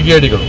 ಕಿಡಿಗೇಡಿಗಳು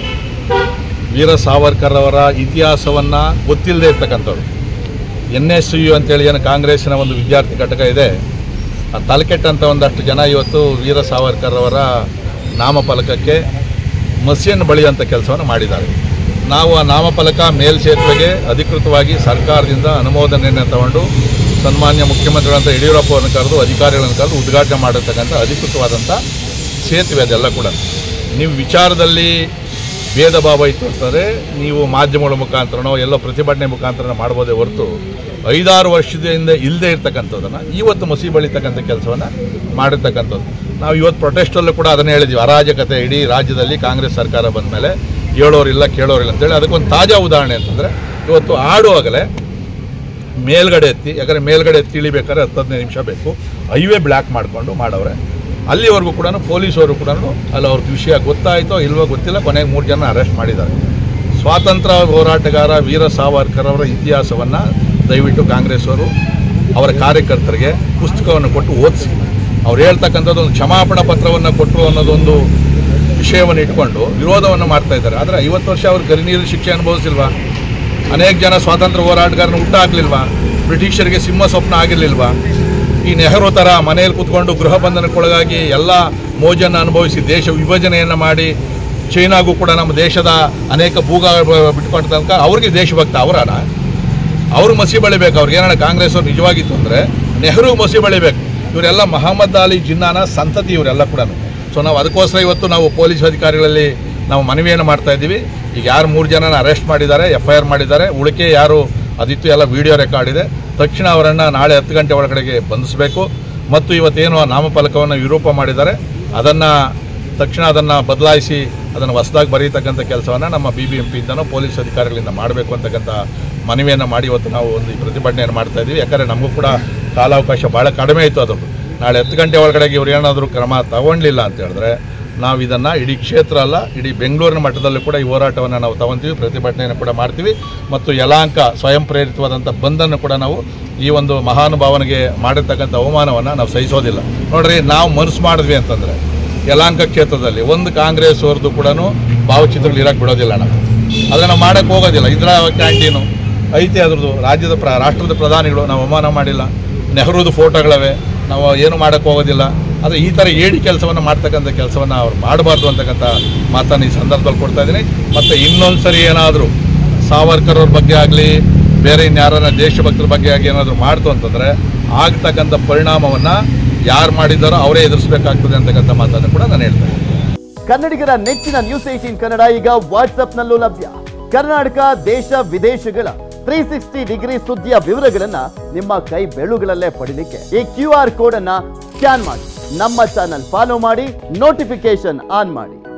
ವೀರ ಸಾವರ್ಕರ್ ಅವರ ಇತಿಹಾಸವನ್ನು ಗೊತ್ತಿಲ್ಲದೆ ಇರ್ತಕ್ಕಂಥವ್ರು ಎನ್ ಎಸ್ ಯು ಅಂತೇಳಿ ಏನು ಕಾಂಗ್ರೆಸ್ಸಿನ ಒಂದು ವಿದ್ಯಾರ್ಥಿ ಘಟಕ ಇದೆ ಆ ತಲೆಕೆಟ್ಟಂಥ ಒಂದಷ್ಟು ಜನ ಇವತ್ತು ವೀರ ಸಾವರ್ಕರ್ ಅವರ ನಾಮಫಲಕಕ್ಕೆ ಮಸಿಯನ್ನು ಬಳಿಯುವಂಥ ಕೆಲಸವನ್ನು ಮಾಡಿದ್ದಾರೆ ನಾವು ಆ ನಾಮಫಲಕ ಮೇಲ್ಸೇತುವೆಗೆ ಅಧಿಕೃತವಾಗಿ ಸರ್ಕಾರದಿಂದ ಅನುಮೋದನೆಯನ್ನು ತಗೊಂಡು ಸನ್ಮಾನ್ಯ ಮುಖ್ಯಮಂತ್ರಿಗಳಂತ ಯಡಿಯೂರಪ್ಪ ಅವರನ್ನು ಕರೆದು ಅಧಿಕಾರಿಗಳನ್ನು ಕರೆದು ಉದ್ಘಾಟನೆ ಮಾಡಿರ್ತಕ್ಕಂಥ ಅಧಿಕೃತವಾದಂಥ ಸೇತುವೆ ಅದೆಲ್ಲ ಕೂಡ ನೀವು ವಿಚಾರದಲ್ಲಿ ಭೇದ ಭಾವ ಇತ್ತು ಅಂತಂದರೆ ನೀವು ಮಾಧ್ಯಮಗಳ ಮುಖಾಂತರನೋ ಎಲ್ಲೋ ಪ್ರತಿಭಟನೆ ಮುಖಾಂತರ ಮಾಡ್ಬೋದೇ ಹೊರತು ಐದಾರು ವರ್ಷದಿಂದ ಇಲ್ಲದೆ ಇರ್ತಕ್ಕಂಥದ್ದನ್ನು ಇವತ್ತು ಮಸಿ ಬಳಿತಕ್ಕಂಥ ಕೆಲಸವನ್ನು ಮಾಡಿರ್ತಕ್ಕಂಥದ್ದು ನಾವು ಇವತ್ತು ಪ್ರೊಟೆಸ್ಟಲ್ಲೂ ಕೂಡ ಅದನ್ನೇ ಹೇಳಿದ್ವಿ ಅರಾಜಕತೆ ಇಡೀ ರಾಜ್ಯದಲ್ಲಿ ಕಾಂಗ್ರೆಸ್ ಸರ್ಕಾರ ಬಂದ ಮೇಲೆ ಹೇಳೋರಿಲ್ಲ ಕೇಳೋರಿಲ್ಲ ಅಂತೇಳಿ ಅದಕ್ಕೊಂದು ತಾಜಾ ಉದಾಹರಣೆ ಅಂತಂದರೆ ಇವತ್ತು ಆಡುವಾಗಲೇ ಮೇಲ್ಗಡೆ ಎತ್ತಿ ಯಾಕಂದರೆ ಮೇಲ್ಗಡೆ ಎತ್ತಿ ಇಳಿಬೇಕಾದ್ರೆ ಹತ್ತು ಹದಿನೈದು ನಿಮಿಷ ಬೇಕು ಹೈವೇ ಬ್ಲ್ಯಾಕ್ ಮಾಡಿಕೊಂಡು ಮಾಡವ್ರೆ ಅಲ್ಲಿವರೆಗೂ ಕೂಡ ಪೊಲೀಸವರು ಕೂಡ ಅಲ್ಲಿ ಅವ್ರಿಗೆ ವಿಷಯ ಗೊತ್ತಾಯಿತೋ ಇಲ್ವೋ ಗೊತ್ತಿಲ್ಲ ಕೊನೆಗೆ ಮೂರು ಜನ ಅರೆಸ್ಟ್ ಮಾಡಿದ್ದಾರೆ ಸ್ವಾತಂತ್ರ್ಯ ಹೋರಾಟಗಾರ ವೀರ ಸಾವರ್ಕರ್ ಅವರ ಇತಿಹಾಸವನ್ನು ದಯವಿಟ್ಟು ಕಾಂಗ್ರೆಸ್ ಅವರು ಅವರ ಕಾರ್ಯಕರ್ತರಿಗೆ ಪುಸ್ತಕವನ್ನು ಕೊಟ್ಟು ಓದಿಸಿ ಅವ್ರು ಹೇಳ್ತಕ್ಕಂಥದ್ದು ಒಂದು ಕ್ಷಮಾಪಣಾ ಪತ್ರವನ್ನು ಕೊಟ್ಟರು ಅನ್ನೋದೊಂದು ವಿಷಯವನ್ನು ಇಟ್ಕೊಂಡು ವಿರೋಧವನ್ನು ಮಾಡ್ತಾ ಇದ್ದಾರೆ ಆದರೆ ಐವತ್ತು ವರ್ಷ ಅವರು ಗರಿನೀರು ಶಿಕ್ಷೆ ಅನುಭವಿಸಿಲ್ವಾ ಅನೇಕ ಜನ ಸ್ವಾತಂತ್ರ್ಯ ಹೋರಾಟಗಾರನ ಹುಟ್ಟ ಹಾಕ್ಲಿಲ್ವಾ ಬ್ರಿಟಿಷರಿಗೆ ಸಿಂಹ ಸ್ವಪ್ನ ಆಗಿರ್ಲಿಲ್ವಾ ಈ ನೆಹರು ಥರ ಮನೆಯಲ್ಲಿ ಕೂತ್ಕೊಂಡು ಗೃಹ ಬಂಧನಕ್ಕೊಳಗಾಗಿ ಎಲ್ಲ ಮೋಜನ್ನು ಅನುಭವಿಸಿ ದೇಶ ವಿಭಜನೆಯನ್ನು ಮಾಡಿ ಚೈನಾಗೂ ಕೂಡ ನಮ್ಮ ದೇಶದ ಅನೇಕ ಭೂಗ ಬಿಟ್ಕೊಂಡ ತನಕ ಅವ್ರಿಗೆ ದೇಶಭಕ್ತ ಅವರನ ಅವರು ಮಸಿ ಬೆಳಿಬೇಕು ಅವ್ರಿಗೆ ಏನಣ್ಣ ಕಾಂಗ್ರೆಸ್ ಅವ್ರು ನಿಜವಾಗಿತ್ತು ಅಂದರೆ ನೆಹರು ಮಸಿ ಬೆಳಿಬೇಕು ಇವರೆಲ್ಲ ಮಹಮ್ಮದ್ ಅಲಿ ಜಿನ್ನಾನ ಸಂತತಿ ಇವರೆಲ್ಲ ಕೂಡ ಸೊ ನಾವು ಅದಕ್ಕೋಸ್ಕರ ಇವತ್ತು ನಾವು ಪೊಲೀಸ್ ಅಧಿಕಾರಿಗಳಲ್ಲಿ ನಾವು ಮನವಿಯನ್ನು ಮಾಡ್ತಾ ಇದ್ದೀವಿ ಈಗ ಯಾರು ಮೂರು ಜನನ ಅರೆಸ್ಟ್ ಮಾಡಿದ್ದಾರೆ ಎಫ್ ಐ ಆರ್ ಮಾಡಿದ್ದಾರೆ ಉಳಿಕೆ ಯಾರು ಅದಿತ್ತು ಎಲ್ಲ ವಿಡಿಯೋ ರೆಕಾರ್ಡ್ ಇದೆ ತಕ್ಷಣ ಅವರನ್ನು ನಾಳೆ ಹತ್ತು ಗಂಟೆ ಒಳಗಡೆಗೆ ಬಂಧಿಸಬೇಕು ಮತ್ತು ಇವತ್ತೇನು ಆ ನಾಮಫಲಕವನ್ನು ವಿರೂಪ ಮಾಡಿದ್ದಾರೆ ಅದನ್ನು ತಕ್ಷಣ ಅದನ್ನು ಬದಲಾಯಿಸಿ ಅದನ್ನು ಹೊಸದಾಗಿ ಬರೀತಕ್ಕಂಥ ಕೆಲಸವನ್ನು ನಮ್ಮ ಬಿ ಬಿ ಎಂ ಪಿಯಿಂದನೋ ಪೊಲೀಸ್ ಅಧಿಕಾರಿಗಳಿಂದ ಮಾಡಬೇಕು ಅಂತಕ್ಕಂಥ ಮನವಿಯನ್ನು ಮಾಡಿ ಇವತ್ತು ನಾವು ಒಂದು ಈ ಪ್ರತಿಭಟನೆಯನ್ನು ಮಾಡ್ತಾ ಇದ್ದೀವಿ ಯಾಕಂದರೆ ನಮಗೂ ಕೂಡ ಕಾಲಾವಕಾಶ ಭಾಳ ಕಡಿಮೆ ಇತ್ತು ಅದು ನಾಳೆ ಹತ್ತು ಗಂಟೆ ಒಳಗಡೆಗೆ ಇವ್ರು ಏನಾದರೂ ಕ್ರಮ ತಗೊಂಡಿಲ್ಲ ಅಂತ ಹೇಳಿದ್ರೆ ನಾವು ಇದನ್ನು ಇಡೀ ಕ್ಷೇತ್ರ ಅಲ್ಲ ಇಡೀ ಬೆಂಗಳೂರಿನ ಮಟ್ಟದಲ್ಲೂ ಕೂಡ ಈ ಹೋರಾಟವನ್ನು ನಾವು ತಗೊತೀವಿ ಪ್ರತಿಭಟನೆಯನ್ನು ಕೂಡ ಮಾಡ್ತೀವಿ ಮತ್ತು ಯಲಾಂಕ ಸ್ವಯಂ ಪ್ರೇರಿತವಾದಂಥ ಬಂಧನ್ನು ಕೂಡ ನಾವು ಈ ಒಂದು ಮಹಾನುಭಾವನಿಗೆ ಮಾಡಿರ್ತಕ್ಕಂಥ ಅವಮಾನವನ್ನು ನಾವು ಸಹಿಸೋದಿಲ್ಲ ನೋಡ್ರಿ ನಾವು ಮನಸ್ಸು ಮಾಡಿದ್ವಿ ಅಂತಂದರೆ ಯಲಾಂಕ ಕ್ಷೇತ್ರದಲ್ಲಿ ಒಂದು ಕಾಂಗ್ರೆಸ್ ಅವ್ರದ್ದು ಕೂಡ ಭಾವಚಿತ್ರಗಳು ಇರಕ್ಕೆ ಬಿಡೋದಿಲ್ಲ ನಾವು ಅದನ್ನು ನಾವು ಮಾಡೋಕ್ಕೆ ಹೋಗೋದಿಲ್ಲ ಇಂದಿರಾ ಕ್ಯಾಂಟೀನು ಐತಿ ಅದ್ರದ್ದು ರಾಜ್ಯದ ಪ್ರ ರಾಷ್ಟ್ರದ ಪ್ರಧಾನಿಗಳು ನಾವು ಅವಮಾನ ಮಾಡಿಲ್ಲ ನೆಹರೂದು ಫೋಟೋಗಳವೆ ನಾವು ಏನು ಮಾಡೋಕ್ಕೆ ಹೋಗೋದಿಲ್ಲ ಆದರೆ ಈ ಥರ ಏಡಿ ಕೆಲಸವನ್ನು ಮಾಡ್ತಕ್ಕಂಥ ಕೆಲಸವನ್ನು ಅವ್ರು ಮಾಡಬಾರ್ದು ಅಂತಕ್ಕಂಥ ಮಾತನ್ನು ಈ ಸಂದರ್ಭದಲ್ಲಿ ಕೊಡ್ತಾ ಇದ್ದೀನಿ ಮತ್ತು ಇನ್ನೊಂದು ಸರಿ ಏನಾದರೂ ಸಾವರ್ಕರ್ ಅವ್ರ ಬಗ್ಗೆ ಆಗಲಿ ಬೇರೆ ಇನ್ಯಾರನ್ನ ದೇಶಭಕ್ತರ ಬಗ್ಗೆ ಆಗಿ ಏನಾದರೂ ಮಾಡ್ತು ಅಂತಂದರೆ ಆಗ್ತಕ್ಕಂಥ ಪರಿಣಾಮವನ್ನು ಯಾರು ಮಾಡಿದ್ದಾರೋ ಅವರೇ ಎದುರಿಸಬೇಕಾಗ್ತದೆ ಅಂತಕ್ಕಂಥ ಮಾತನ್ನು ಕೂಡ ನಾನು ಹೇಳ್ತೇನೆ ಕನ್ನಡಿಗರ ನೆಚ್ಚಿನ ನ್ಯೂಸ್ ಏಟೀನ್ ಕನ್ನಡ ಈಗ ವಾಟ್ಸ್ಆಪ್ನಲ್ಲೂ ಲಭ್ಯ ಕರ್ನಾಟಕ ದೇಶ ವಿದೇಶಗಳ ತ್ರೀ ಸಿಕ್ಸ್ಟಿ ಡಿಗ್ರಿ ಸುದ್ದಿಯ ವಿವರಗಳನ್ನ ನಿಮ್ಮ ಕೈ ಬೆಳುಗಳಲ್ಲೇ ಪಡಿಲಿಕ್ಕೆ ಈ ಕ್ಯೂ ಆರ್ ಕೋಡ್ ಅನ್ನ ಸ್ಕ್ಯಾನ್ ಮಾಡಿ ನಮ್ಮ ಚಾನಲ್ ಫಾಲೋ ಮಾಡಿ ನೋಟಿಫಿಕೇಶನ್ ಆನ್ ಮಾಡಿ